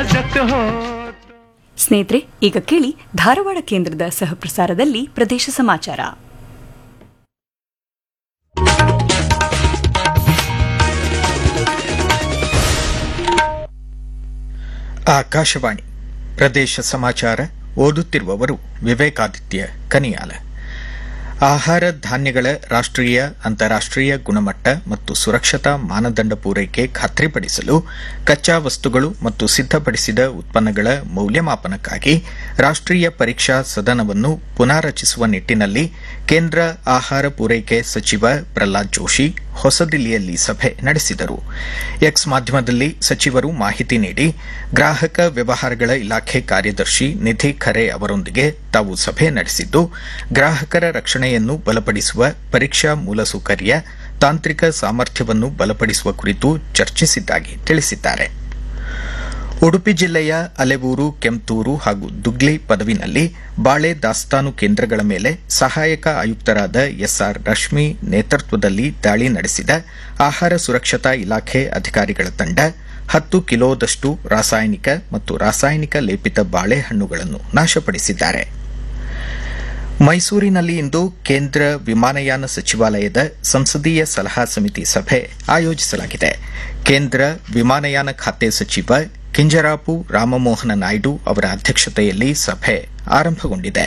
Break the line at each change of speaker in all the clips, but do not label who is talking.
जगत हो
ಸ್ನೇಹಿತರೆ ಈಗ ಕೇಳಿ ಧಾರವಾಡ ಕೇಂದ್ರದ ಸಹಪ್ರಸಾರದಲ್ಲಿ ಪ್ರದೇಶ ಸಮಾಚಾರ
ಆಕಾಶವಾಣಿ ಪ್ರದೇಶ ಸಮಾಚಾರ ಓದುತ್ತಿರುವವರು ವಿವೇಕಾದಿತ್ಯ ಕನಿಯಾಲ ಆಹಾರ ಧಾನ್ಯಗಳ ರಾಷ್ಟ್ರೀಯ ಅಂತಾರಾಷ್ಟ್ರೀಯ ಗುಣಮಟ್ಟ ಮತ್ತು ಸುರಕ್ಷತಾ ಮಾನದಂಡ ಪೂರೈಕೆ ಖಾತ್ರಿಪಡಿಸಲು ಕಚ್ಚಾ ವಸ್ತುಗಳು ಮತ್ತು ಸಿದ್ದಪಡಿಸಿದ ಉತ್ಪನ್ನಗಳ ಮೌಲ್ಯಮಾಪನಕ್ಕಾಗಿ ರಾಷ್ಟ್ರೀಯ ಪರೀಕ್ಷಾ ಸದನವನ್ನು ಪುನಾರಚಿಸುವ ನಿಟ್ಟಿನಲ್ಲಿ ಕೇಂದ್ರ ಆಹಾರ ಪೂರೈಕೆ ಸಚಿವ ಪ್ರಹ್ಲಾದ್ ಜೋಶಿ ಹೊಸದಿಲ್ಲಿಯಲ್ಲಿ ಸಭೆ ನಡೆಸಿದರು ಎಕ್ಸ್ ಮಾಧ್ಯಮದಲ್ಲಿ ಸಚಿವರು ಮಾಹಿತಿ ನೀಡಿ ಗ್ರಾಹಕ ವ್ಯವಹಾರಗಳ ಇಲಾಖೆ ಕಾರ್ಯದರ್ಶಿ ನಿಧಿ ಖರೆ ಅವರೊಂದಿಗೆ ತಾವು ಸಭೆ ನಡೆಸಿದ್ದು ಗ್ರಾಹಕರ ರಕ್ಷಣೆಯನ್ನು ಬಲಪಡಿಸುವ ಪರೀಕ್ಷಾ ಮೂಲಸೌಕರ್ಯ ತಾಂತ್ರಿಕ ಸಾಮರ್ಥ್ಯವನ್ನು ಬಲಪಡಿಸುವ ಕುರಿತು ಚರ್ಚಿಸಿದ್ದಾಗಿ ತಿಳಿಸಿದ್ದಾರೆ ಉಡುಪಿ ಜಿಲ್ಲೆಯ ಅಲೆಬೂರು ಕೆಂತೂರು ಹಾಗೂ ದುಗ್ಲಿ ಪದವಿನಲ್ಲಿ ಬಾಳೆ ದಾಸ್ತಾನು ಕೇಂದ್ರಗಳ ಮೇಲೆ ಸಹಾಯಕ ಆಯುಕ್ತರಾದ ಎಸ್ಆರ್ ರಶ್ಮಿ ನೇತೃತ್ವದಲ್ಲಿ ದಾಳಿ ನಡೆಸಿದ ಆಹಾರ ಸುರಕ್ಷತಾ ಇಲಾಖೆ ಅಧಿಕಾರಿಗಳ ತಂಡ ಹತ್ತು ಕಿಲೋದಷ್ಟು ರಾಸಾಯನಿಕ ಮತ್ತು ರಾಸಾಯನಿಕ ಲೇಪಿತ ಬಾಳೆಹಣ್ಣುಗಳನ್ನು ನಾಶಪಡಿಸಿದ್ದಾರೆ ಮೈಸೂರಿನಲ್ಲಿ ಇಂದು ಕೇಂದ್ರ ವಿಮಾನಯಾನ ಸಚಿವಾಲಯದ ಸಂಸದೀಯ ಸಲಹಾ ಸಮಿತಿ ಸಭೆ ಆಯೋಜಿಸಲಾಗಿದೆ ಕೇಂದ್ರ ವಿಮಾನಯಾನ ಖಾತೆ ಸಚಿವ ಕಿಂಜರಾಪು ರಾಮಮೋಹನ ನಾಯ್ಡು ಅವರ ಅಧ್ಯಕ್ಷತೆಯಲ್ಲಿ ಸಭೆ ಆರಂಭಗೊಂಡಿದೆ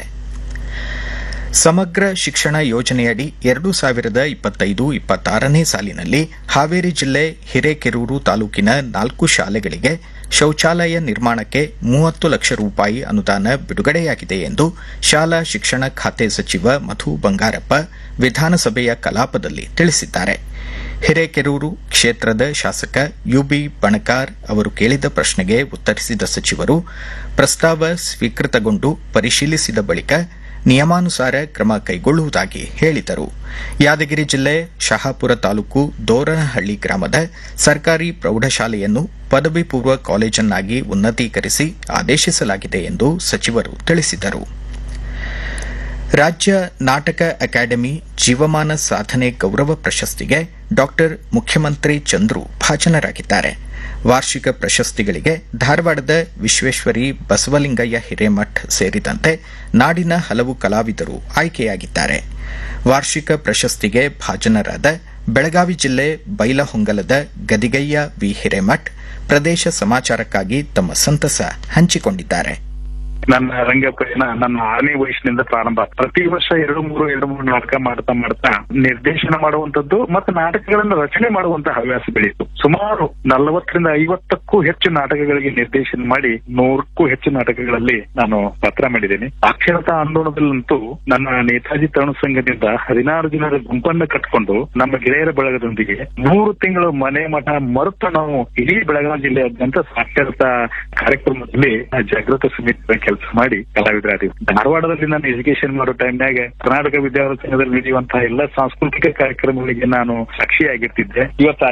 ಸಮಗ್ರ ಶಿಕ್ಷಣ ಯೋಜನೆಯಡಿ ಎರಡು ಸಾವಿರದ ಇಪ್ಪತ್ತೈದು ಇಪ್ಪತ್ತಾರನೇ ಸಾಲಿನಲ್ಲಿ ಹಾವೇರಿ ಜಿಲ್ಲೆ ಹಿರೇಕೆರೂರು ತಾಲೂಕಿನ ನಾಲ್ಕು ಶಾಲೆಗಳಿಗೆ ಶೌಚಾಲಯ ನಿರ್ಮಾಣಕ್ಕೆ ಮೂವತ್ತು ಲಕ್ಷ ರೂಪಾಯಿ ಅನುದಾನ ಬಿಡುಗಡೆಯಾಗಿದೆ ಎಂದು ಶಾಲಾ ಶಿಕ್ಷಣ ಖಾತೆ ಸಚಿವ ಮಧು ಬಂಗಾರಪ್ಪ ವಿಧಾನಸಭೆಯ ಕಲಾಪದಲ್ಲಿ ತಿಳಿಸಿದ್ದಾರೆ ಹಿರೇಕೆರೂರು ಕ್ಷೇತ್ರದ ಶಾಸಕ ಯುಬಿ ಬಣಕಾರ್ ಅವರು ಕೇಳಿದ ಪ್ರಶ್ನೆಗೆ ಉತ್ತರಿಸಿದ ಸಚಿವರು ಪ್ರಸ್ತಾವ ಸ್ವೀಕೃತಗೊಂಡು ಪರಿಶೀಲಿಸಿದ ಬಳಿಕ ನಿಯಮಾನುಸಾರ ಕ್ರಮ ಕೈಗೊಳ್ಳುವುದಾಗಿ ಹೇಳಿದರು ಯಾದಗಿರಿ ಜಿಲ್ಲೆ ಶಹಾಪುರ ತಾಲೂಕು ದೋರನಹಳ್ಳಿ ಗ್ರಾಮದ ಸರ್ಕಾರಿ ಪ್ರೌಢಶಾಲೆಯನ್ನು ಪದವಿ ಪೂರ್ವ ಕಾಲೇಜನ್ನಾಗಿ ಉನ್ನತೀಕರಿಸಿ ಆದೇಶಿಸಲಾಗಿದೆ ಎಂದು ಸಚಿವರು ತಿಳಿಸಿದರು ರಾಜ್ಯ ನಾಟಕ ಅಕಾಡೆಮಿ ಜೀವಮಾನ ಸಾಧನೆ ಗೌರವ ಪ್ರಶಸ್ತಿಗೆ ಡಾಕ್ಟರ್ ಮುಖ್ಯಮಂತ್ರಿ ಚಂದ್ರು ಭಾಜನರಾಗಿದ್ದಾರೆ ವಾರ್ಷಿಕ ಪ್ರಶಸ್ತಿಗಳಿಗೆ ಧಾರವಾಡದ ವಿಶ್ವೇಶ್ವರಿ ಬಸವಲಿಂಗಯ್ಯ ಹಿರೇಮಠ್ ಸೇರಿದಂತೆ ನಾಡಿನ ಹಲವು ಕಲಾವಿದರು ಆಯ್ಕೆಯಾಗಿದ್ದಾರೆ ವಾರ್ಷಿಕ ಪ್ರಶಸ್ತಿಗೆ ಭಾಜನರಾದ ಬೆಳಗಾವಿ ಜಿಲ್ಲೆ ಬೈಲಹೊಂಗಲದ ಗದಿಗಯ್ಯ ವಿ ಹಿರೇಮಠ್ ಪ್ರದೇಶ ಸಮಾಚಾರಕ್ಕಾಗಿ ತಮ್ಮ ಸಂತಸ ಹಂಚಿಕೊಂಡಿದ್ದಾರೆ
ನನ್ನ ರಂಗ ಪಯಣ ನನ್ನ ಆರನೇ ವಯಸ್ಸಿನಿಂದ ಪ್ರಾರಂಭ ಪ್ರತಿ ವರ್ಷ ಎರಡು ಮೂರು ಎರಡು ಮೂರು ನಾಟಕ ಮಾಡ್ತಾ ಮಾಡ್ತಾ ನಿರ್ದೇಶನ ಮಾಡುವಂತದ್ದು ಮತ್ತು ನಾಟಕಗಳನ್ನು ರಚನೆ ಮಾಡುವಂತ ಹವ್ಯಾಸ ಬೆಳೀತು ಸುಮಾರು ನಲವತ್ತರಿಂದ ಐವತ್ತಕ್ಕೂ ಹೆಚ್ಚು ನಾಟಕಗಳಿಗೆ ನಿರ್ದೇಶನ ಮಾಡಿ ನೂರಕ್ಕೂ ಹೆಚ್ಚು ನಾಟಕಗಳಲ್ಲಿ ನಾನು ಪಾತ್ರ ಮಾಡಿದ್ದೇನೆ ಸಾಕ್ಷರತಾ ಆಂದೋಲನದಲ್ಲಂತೂ ನನ್ನ ನೇತಾಜಿ ತರುಣ ಸಂಘದಿಂದ ಹದಿನಾರು ಜನರ ಗುಂಪನ್ನು ಕಟ್ಕೊಂಡು ನಮ್ಮ ಗೆಳೆಯರ ಬಳಗದೊಂದಿಗೆ ಮೂರು ತಿಂಗಳು ಮನೆ ಮಠ ಮರುತು ನಾವು ಇಡೀ ಬೆಳಗಾವಿ ಜಿಲ್ಲೆಯಾದ್ಯಂತ ಸಾಕ್ಷರತಾ ಕಾರ್ಯಕ್ರಮದಲ್ಲಿ ಜಾಗೃತ ಸಮಿತಿ ಕೆಲಸ ಮಾಡಿ ಕಲಾವಿದರಾದೀವಿ ಧಾರವಾಡದಲ್ಲಿ ನಾನು ಎಜುಕೇಶನ್ ಮಾಡೋ ಟೈಮ್ನಾಗ ಕರ್ನಾಟಕ ವಿದ್ಯಾರ್ಥಿ ಸಂಘದಲ್ಲಿ ನಡೆಯುವಂತಹ ಎಲ್ಲ ಸಾಂಸ್ಕೃತಿಕ ಕಾರ್ಯಕ್ರಮಗಳಿಗೆ ನಾನು ಸಾಕ್ಷಿಯಾಗಿರ್ತಿದ್ದೆ ಇವತ್ತು